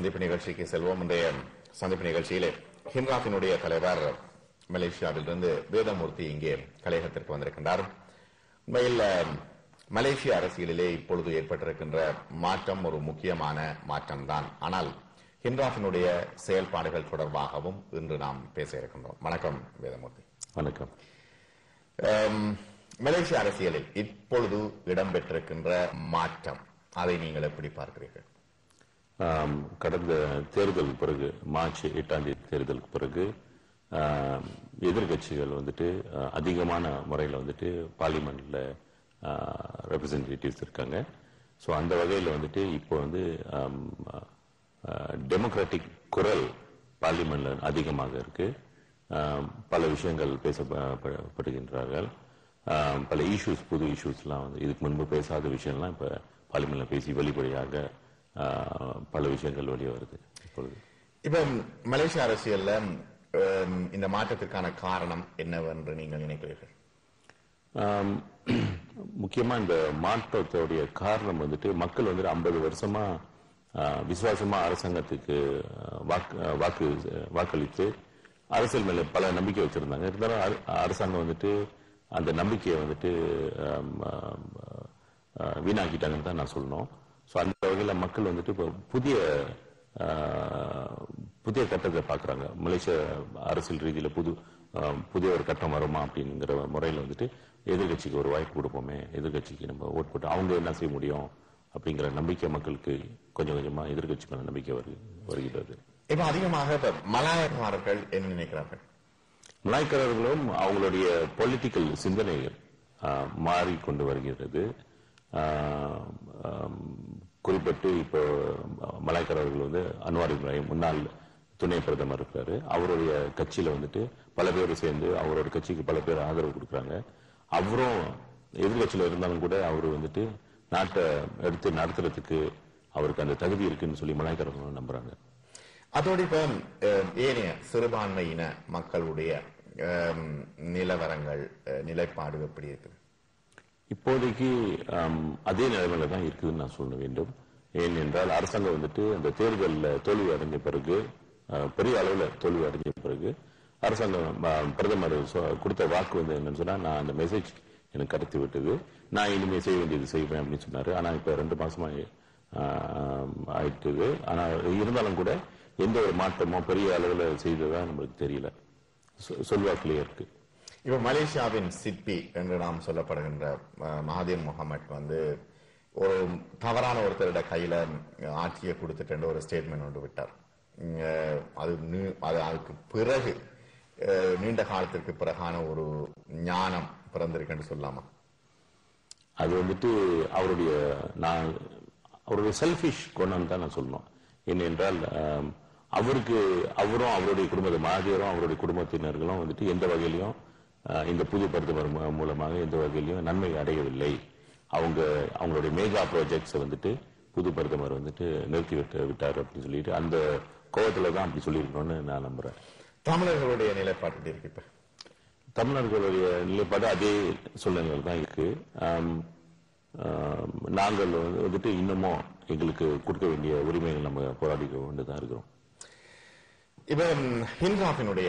சந்திப்பு நிகழ்ச்சிக்கு செல்வோம் இன்றைய சந்திப்பு நிகழ்ச்சியிலே ஹிம்ராஃபினுடைய தலைவர் மலேசியாவிலிருந்து வேதமூர்த்தி இங்கே கலையகத்திற்கு வந்திருக்கின்றார் உண்மையில் மலேசிய அரசியலிலே இப்பொழுது ஏற்பட்டிருக்கின்ற மாற்றம் ஒரு முக்கியமான மாற்றம்தான் ஆனால் ஹிம்ராஃபினுடைய செயல்பாடுகள் தொடர்பாகவும் இன்று நாம் பேச இருக்கின்றோம் வணக்கம் வேதமூர்த்தி வணக்கம் ஆம், மலேசிய அரசியலில் இப்பொழுது இடம்பெற்றிருக்கின்ற மாற்றம் அதை நீங்கள் எப்படி பார்க்கிறீர்கள் ஆம், கடந்த தேர்தல் பிறகு மார்ச் எட்டாம் தேதி தேர்தலுக்கு பிறகு ஆம், எதிர்க்கட்சிகள் வந்துட்டு ஆ, அதிகமான முறையில் வந்துட்டு பார்லிமெண்ட்ல ரெப்ரசன்டேட்டிவ்ஸ் இருக்காங்க ஸோ அந்த வகையில் வந்துட்டு இப்போ வந்து டெமோக்ராட்டிக் குரல் பார்லிமெண்ட்ல அதிகமாக இருக்கு ஆம், பல விஷயங்கள் பேசப்படுகின்றார்கள் ஆம், பல இஷ்யூஸ் புது இஷ்யூஸ்லாம் வந்து இதுக்கு முன்பு பேசாத விஷயம்லாம் இப்போ பார்லிமெண்ட்ல பேசி வெளிப்படையாக ஆ, பல விஷயங்கள் வெளியே வருது இப்பொழுது இப்ப மலேசிய அரசியல்ல ஆம், இந்த மாற்றத்திற்கான காரணம் என்னவென்று நீங்கள் நினைக்கிறீர்கள் ஆம், முக்கியமா இந்த மாற்றத்தோடைய காரணம் வந்துட்டு மக்கள் வந்துட்டு ஐம்பது வருஷமா ஆ, விசுவாசமா அரசாங்கத்துக்கு ஆ, வாக்கு ஆ, வாக்கு வாக்களித்து அரசியல் மேல பல நம்பிக்கை வச்சிருந்தாங்க இருந்தாலும் அர- அரசாங்கம் வந்துட்டு அந்த நம்பிக்கையை வந்துட்டு ஆம், ஆம், ஆ, வீணாக்கிட்டாங்கன்னு தான் நான் சொல்லணும் ஸோ அந்த வகையில் மக்கள் வந்துட்டு இப்போ புதிய ஆ, புதிய கட்டத்தை பார்க்குறாங்க மலேசிய அரசியல் ரீதியில் புது ஆ, புதிய ஒரு கட்டம் வருமா அப்படிங்கிற முறையில் வந்துட்டு எதிர்க்கட்சிக்கு ஒரு வாய்ப்பு கொடுப்போமே எதிர்க்கட்சிக்கு நம்ம ஓட் போட்டு அவங்க என்ன செய்ய முடியும் அப்படிங்கிற நம்பிக்கை மக்களுக்கு கொஞ்சம் கொஞ்சமா எதிர்க்கட்சி மேல நம்பிக்கை வருது வருகிறது இப்ப அதிகமாக இப்ப மலாயக்காரர்கள் என்ன நினைக்கிறார்கள் மலாய்க்காரர்களும் அவங்களுடைய பொலிட்டிக்கல் சிந்தனைகள் ஆ, மாறிக்கொண்டு வருகிறது ஆ, ஆம், குறிப்பிட்டு இப்போ மலாய்க்காரர்கள் வந்து அன்வார் இப்ராஹிம் முன்னாள் துணை பிரதமர் இருக்காரு அவருடைய கட்சியில வந்துட்டு பல பேர் சேர்ந்து அவரோட கட்சிக்கு பல பேர் ஆதரவு கொடுக்குறாங்க அவரும் எதிர்கட்சியில இருந்தாலும் கூட அவர் வந்துட்டு நாட்டை எடுத்து நடத்துறதுக்கு அவருக்கு அந்த தகுதி இருக்குன்னு சொல்லி மலாய்க்காரர்களும் நம்புறாங்க அதோடு இப்ப அஹ், ஏனைய சிறுபான்மையின மக்களுடைய அஹ், நிலவரங்கள் அஹ், நிலைப்பாடு எப்படி இருக்குது இப்போதைக்கு ஆம், அதே நிலைமையில தான் இருக்குதுன்னு நான் சொல்ல வேண்டும் ஏனென்றால் அரசாங்கம் வந்துட்டு அந்த தேர்தலில் தோல்வி அடைஞ்ச பிறகு ஆ, பெரிய அளவில் தோல்வி அடைஞ்ச பிறகு அரசாங்கம் ஆ, பிரதமர் சொ- கொடுத்த வாக்கு வந்து என்னன்னு சொன்னா நான் அந்த மெசேஜ் எனக்கு கடத்தி விட்டது நான் இனிமே செய்ய வேண்டியது செய்வேன் அப்படின்னு சொன்னாரு ஆனா இப்ப ரெண்டு மாசமா ஆ, ஆயிட்டுது ஆனா இருந்தாலும் கூட எந்த ஒரு மாற்றமோ பெரிய அளவில் செய்ததா நம்மளுக்கு தெரியல சொ- சொல்வாக்கிலேயே இருக்கு இப்ப மலேசியாவின் சிற்பி என்று நாம் சொல்லப்படுகின்ற அஹ், மகாதீர் முகமட் வந்து ஒரு தவறான ஒருத்தரோட கையில அஹ், ஆட்சியை கொடுத்துட்டு ஒரு ஸ்டேட்மெண்ட் ஒன்று விட்டார் இங்க அது நீ- அது அதுக்கு பிறகு அஹ், நீண்ட காலத்திற்கு பிறகான ஒரு ஞானம் பிறந்திருக்குன்னு சொல்லலாமா அது வந்துட்டு அவருடைய நான் அவருடைய செல்ஃபிஷ் குணம் தான் நான் சொல்லணும் ஏனென்றால் ஆம், அவருக்கு அவரும் அவருடைய குடும்பத்தை மாதியரும் அவருடைய குடும்பத்தினர்களும் வந்துட்டு எந்த வகையிலையும் ஆ, இந்த புது பிரதமர் மூ- மூலமாக எந்த வகையிலையும் நன்மை அடையவில்லை அவங்க அவங்களுடைய மேகா ப்ராஜெக்ட்ஸை வந்துட்டு புது பிரதமர் வந்துட்டு நிறுத்தி விட்டு விட்டார் அப்படின்னு சொல்லிட்டு அந்த கோவத்துல தான் அப்படி சொல்லியிருக்கணும்னு நான் நம்புறேன் தமிழர்களுடைய நிலைப்பாடு எப்படி இருக்கு இப்ப தமிழர்களுடைய நிலைப்பாடு அதே சூழ்நிலையில் தான் இருக்கு ஆம், ஆம், நாங்கள் வந்து- வந்துட்டு இன்னமும் எங்களுக்கு கொடுக்க வேண்டிய உரிமைகள் நம்ம போராடி கொண்டு தான் இருக்கிறோம் இப்ப ஹின்ராஃபினுடைய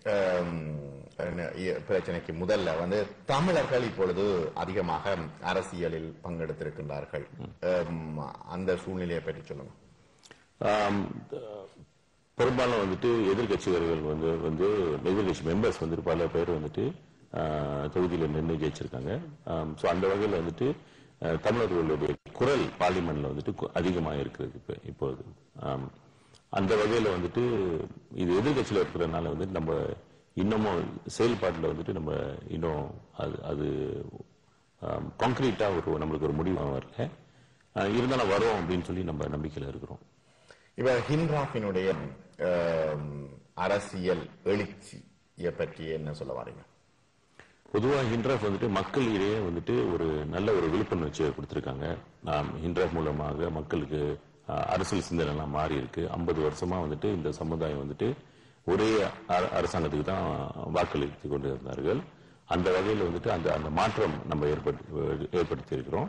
பிரச்சனைக்கு முதல்ல வந்து தமிழர்கள் இப்பொழுது அதிகமாக அரசியலில் பங்கெடுத்திருக்கின்றார்கள் ஹம், அந்த சூழ்நிலையை பற்றி சொல்லுங்க ஆம், அஹ், பெரும்பாலும் வந்துட்டு எதிர்கட்சிகள் வந்து வந்து எதிர்கட்சி மெம்பர்ஸ் வந்துட்டு பல பேர் வந்துட்டு ஆஹ், தொகுதியில நின்று ஜெயிச்சிருக்காங்க ஸோ அந்த வகையில் வந்துட்டு அஹ், தமிழர்களுடைய குரல் பார்லிமெண்ட்ல வந்துட்டு கு- அதிகமா இருக்கிறது இப்போ இப்போது ஆம். அந்த வகையில வந்துட்டு இது எதிர்கட்சியில இருக்கிறதுனால வந்து நம்ம இன்னமும் செயல்பாட்டில் வந்துட்டு நம்ம இன்னும் அது அது கான்கிரீட்டா ஒரு நம்மளுக்கு ஒரு முடிவு வரல ஆஹ், இருந்தாலும் வரும் அப்படின்னு சொல்லி நம்ம நம்பிக்கையில இருக்கிறோம் இப்ப ஹின்ராஃபினுடைய ஹம், அரசியல் எழுச்சியை பற்றி என்ன சொல்ல வரீங்க பொதுவா ஹிண்ட்ராஃப் வந்துட்டு மக்களிடையே வந்துட்டு ஒரு நல்ல ஒரு விழிப்புணர்ச்சியை கொடுத்திருக்காங்க ஆம், ஹிண்ட்ராஃப் மூலமாக மக்களுக்கு ஆ, அரசியல் சிந்தனை எல்லாம் மாறி இருக்கு ஐம்பது வருஷமா வந்துட்டு இந்த சமுதாயம் வந்துட்டு ஒரே அர- அரசாங்கத்துக்கு தான் வாக்களித்து கொண்டு இருந்தார்கள் அந்த வகையில் வந்துட்டு அந்த அந்த மாற்றம் நம்ம ஏற்படுத்தி ஏற்படுத்தி இருக்கிறோம்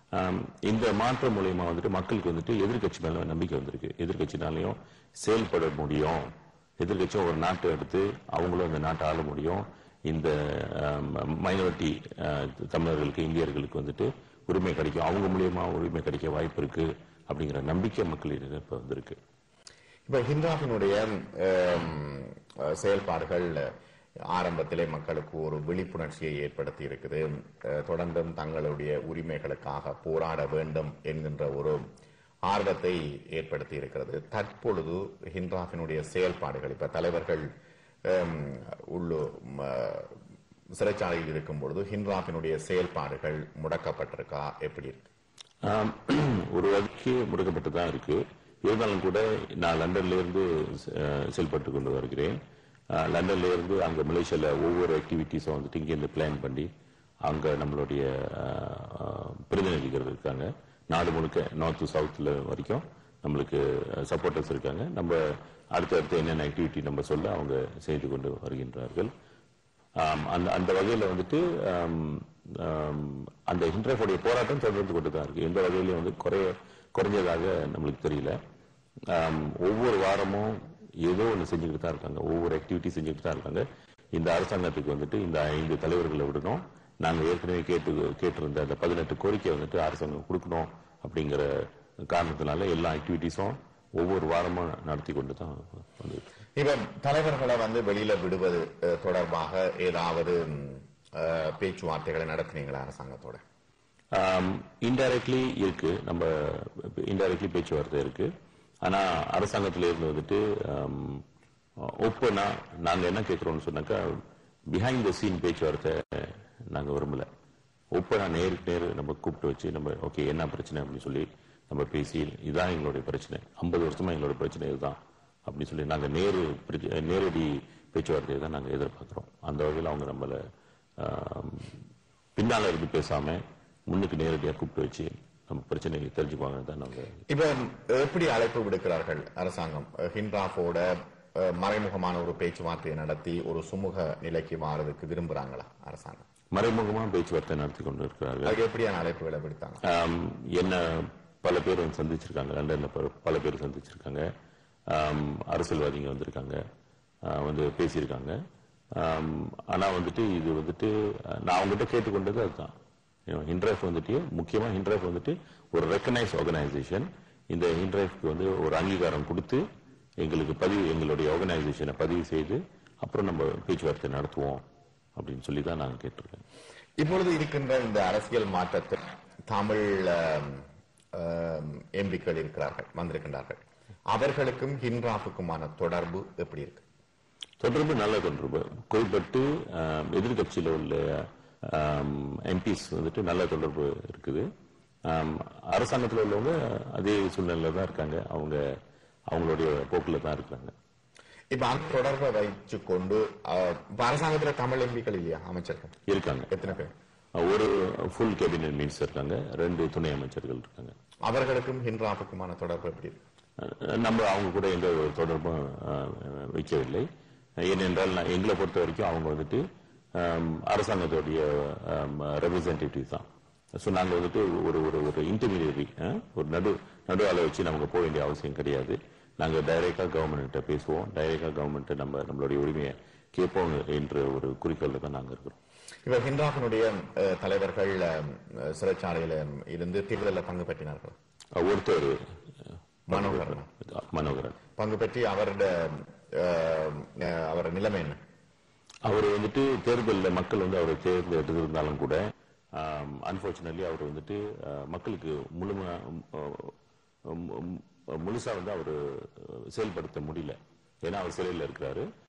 ஆம், இந்த மாற்றம் மூலியமா வந்துட்டு மக்களுக்கு வந்துட்டு எதிர்க்கட்சி மேல நம்பிக்கை வந்திருக்கு எதிர்க்கட்சினாலையும் செயல்பட முடியும் எதிர்க்கட்சியும் ஒரு நாட்டை எடுத்து அவங்களும் அந்த நாட்டை ஆள முடியும் இந்த மைனாரிட்டி தமிழர்களுக்கு இந்தியர்களுக்கு வந்துட்டு உரிமை கிடைக்கும் அவங்க மூலியமா உரிமை கிடைக்க வாய்ப்பு இருக்கு அப்படிங்கிற நம்பிக்கை மக்களிடம் இப்ப வந்திருக்கு இப்ப ஹிண்டாஃபினுடைய ஆம், அஹ், செயல்பாடுகள் ஆரம்பத்திலே மக்களுக்கு ஒரு விழிப்புணர்ச்சியை ஏற்படுத்தி இருக்குது அஹ், தொடர்ந்தும் தங்களுடைய உரிமைகளுக்காக போராட வேண்டும் என்கின்ற ஒரு ஆர்வத்தை ஏற்படுத்தி இருக்கிறது தற்பொழுது ஹிண்டாஃபினுடைய செயல்பாடுகள் இப்ப தலைவர்கள் ஆம், உள்ளு ம, சிறைச்சாலையில் இருக்கும் பொழுது ஹிண்ட்ராஃபினுடைய செயல்பாடுகள் முடக்கப்பட்டிருக்கா எப்படி இருக்கு ஆம், ஒரு வகைக்கு முடக்கப்பட்டு தான் இருக்கு இருந்தாலும் கூட நான் லண்டன்ல இருந்து அஹ், செயல்பட்டு கொண்டு வருகிறேன் அஹ், லண்டன்ல இருந்து அங்க மலேசியால ஒவ்வொரு ஆக்டிவிட்டிஸும் வந்துட்டு இங்க இருந்து பிளான் பண்ணி அங்க நம்மளுடைய அஹ், அஹ், பிரதிநிதிகள் இருக்காங்க நாடு முழுக்க நார்த் சவுத்ல வரைக்கும் நம்மளுக்கு சப்போர்ட்டர்ஸ் இருக்காங்க நம்ம அடுத்தடுத்து என்னென்ன ஆக்டிவிட்டி நம்ம சொல்ல அவங்க செய்து கொண்டு வருகின்றார்கள் ஆம், அந்த அந்த வகையில வந்துட்டு ஆம், ஆம், அந்த ஹிண்ட்ரஃபோடைய போராட்டம் தொடர்ந்து கொண்டு தான் இருக்கு எந்த வகையிலையும் வந்து குறைய குறைஞ்சதாக நம்மளுக்கு தெரியல ஆம், ஒவ்வொரு வாரமும் ஏதோ ஒன்று செஞ்சுக்கிட்டு தான் இருக்காங்க ஒவ்வொரு ஆக்டிவிட்டி செஞ்சுக்கிட்டு தான் இருக்காங்க இந்த அரசாங்கத்துக்கு வந்துட்டு இந்த ஐந்து தலைவர்களை விடணும் நாங்க ஏற்கனவே கேட்டு கேட்டிருந்த அந்த பதினெட்டு கோரிக்கை வந்துட்டு அரசாங்கம் கொடுக்கணும் அப்படிங்கிற காரணத்தினால எல்லா ஆக்டிவிட்டிஸும் ஒவ்வொரு வாரமும் நடத்தி கொண்டு தான் வந்துட்டு இப்ப தலைவர்களை வந்து வெளியில விடுவது அஹ், தொடர்பாக ஏதாவது ம், அஹ், பேச்சுவார்த்தைகளை நடத்தினீங்களா அரசாங்கத்தோட இன்டைரக்ட்லி இருக்கு நம்ம இன்டைரக்ட்லி பேச்சுவார்த்தை இருக்கு ஆனா அரசாங்கத்துல இருந்து வந்துட்டு ஓப்பனா நாங்க என்ன கேட்கிறோம்னு சொன்னாக்கா பிஹைண்ட் த சீன் பேச்சுவார்த்தை நாங்க விரும்பல ஓப்பனா நேருக்கு நேரு நம்ம கூப்பிட்டு வச்சு நம்ம ஓகே என்ன பிரச்சனை அப்படின்னு சொல்லி நம்ம பேசி இதான் எங்களுடைய பிரச்சனை ஐம்பது வருஷமா எங்களோட பிரச்சனை இதுதான் அப்படின்னு சொல்லி நாங்க நேரு பிரச்ச- நேரடி பேச்சுவார்த்தையை தான் நாங்க எதிர்பார்க்கிறோம் அந்த வகையில் அவங்க நம்மள ஆம், பின்னால இருந்து பேசாம முன்னுக்கு நேரடியா கூப்பிட்டு வச்சு நம்ம பிரச்சனையை தெரிஞ்சுக்குவாங்க தான் நாங்க இப்ப எப்படி அழைப்பு விடுக்கிறார்கள் அரசாங்கம் அஹ், ஹிண்ட்ராஃபோட அஹ், மறைமுகமான ஒரு பேச்சுவார்த்தையை நடத்தி ஒரு சுமூக நிலைக்கு மாறதுக்கு விரும்புறாங்களா அரசாங்கம் மறைமுகமா பேச்சுவார்த்தை நடத்தி கொண்டு இருக்கிறார்கள் அதுக்கு எப்படியான அழைப்புகளை விடுத்தாங்க ஆம், என்ன பல பேர் வந்து சந்திச்சிருக்காங்க லண்டன்ல பல- பல பேர் சந்திச்சிருக்காங்க ஆம், அரசியல்வாதிங்க வந்திருக்காங்க ஆ, வந்து பேசியிருக்காங்க ஆம், ஆனா வந்துட்டு இது வந்துட்டு அஹ், நான் அவங்ககிட்ட கேட்டுக்கொண்டது அதுதான் ஹிண்ட்ரைஃப் வந்துட்டு முக்கியமா ஹிண்ட்ரைஃப் வந்துட்டு ஒரு ரெக்கனைஸ் ஆர்கனைசேஷன் இந்த ஹிண்ட்ரைஃப்க்கு வந்து ஒரு அங்கீகாரம் கொடுத்து எங்களுக்கு பதிவு எங்களுடைய ஆர்கனைசேஷனை பதிவு செய்து அப்புறம் நம்ம பேச்சுவார்த்தை நடத்துவோம் அப்படின்னு சொல்லி தான் நாங்கள் கேட்டிருக்கேன் இப்பொழுது இருக்கின்ற இந்த அரசியல் மாற்றத்தில் தமிழ் எம்பிக்கள் இருக்கிறார்கள் வந்திருக்கின்றார்கள் அவர்களுக்கும் ஹிண்ட்ராஃபுக்குமான தொடர்பு எப்படி இருக்கு தொடர்பு நல்ல தொடர்பு குறிப்பிட்டு எதிர்கட்சியில் உள்ள எம்பிஸ் வந்துட்டு நல்ல தொடர்பு இருக்குது ஆம், அரசாங்கத்தில் உள்ளவங்க அதே சூழ்நிலையில தான் இருக்காங்க அவங்க அவங்களுடைய போக்குல தான் இருக்காங்க இப்ப அந்த தொடர்பை வைத்து கொண்டு அஹ், இப்ப அரசாங்கத்துல தமிழ் எம்பிக்கள் இல்லையா அமைச்சர்கள் இருக்காங்க எத்தனை பேர் ஒரு ஃபுல் கேபினட் மினிஸ்டர் இருக்காங்க ரெண்டு துணை அமைச்சர்கள் இருக்காங்க அவர்களுக்கும் ஹிண்ட்ராஃபுக்குமான தொடர்பு எப்படி இருக்கு அஹ் நம்ம அவங்க கூட எந்த ஒரு தொடர்பும் அஹ், வைக்கவில்லை ஏனென்றால் நான் எங்களை பொறுத்த வரைக்கும் அவங்க வந்துட்டு அம், அரசாங்கத்துடைய ரெப்ரசன்டேட்டிவ் தான் ஸோ நாங்கள் வந்துட்டு ஒரு ஒரு ஒரு இன்டர்மீடியரி ஒரு நடு நடு ஆளை வச்சு நமக்கு போக வேண்டிய அவசியம் கிடையாது நாங்கள் டைரெக்டாக கவர்மெண்ட்டை பேசுவோம் டைரெக்டாக கவர்மெண்ட்டை நம்ம நம்மளுடைய உரிமையை கேட்போம் என்ற ஒரு குறிக்கோளில் தான் நாங்கள் இருக்கிறோம் இப்ப ஹிண்ட்ராஃபினுடைய அஹ், தலைவர்கள் அஹ், சிறைச்சாலையில இருந்து தேர்தலில் பங்கு பெற்றினார்கள் அஹ், ஒருத்தர் மனோகரன் மனோகரன் பங்கு பெற்றி அவருடைய அஹ், அஹ், அவர் நிலைமை என்ன அவர் வந்துட்டு தேர்தலில் மக்கள் வந்து அவரை தேர்ந்தெடுத்திருந்தாலும் கூட அன்பார்ச்சுனேட்லி அவர் வந்துட்டு அஹ், மக்களுக்கு முழும முழுசா வந்து அவர் செயல்படுத்த முடியல ஏன்னா அவர் சிறையில் இருக்கிறாரு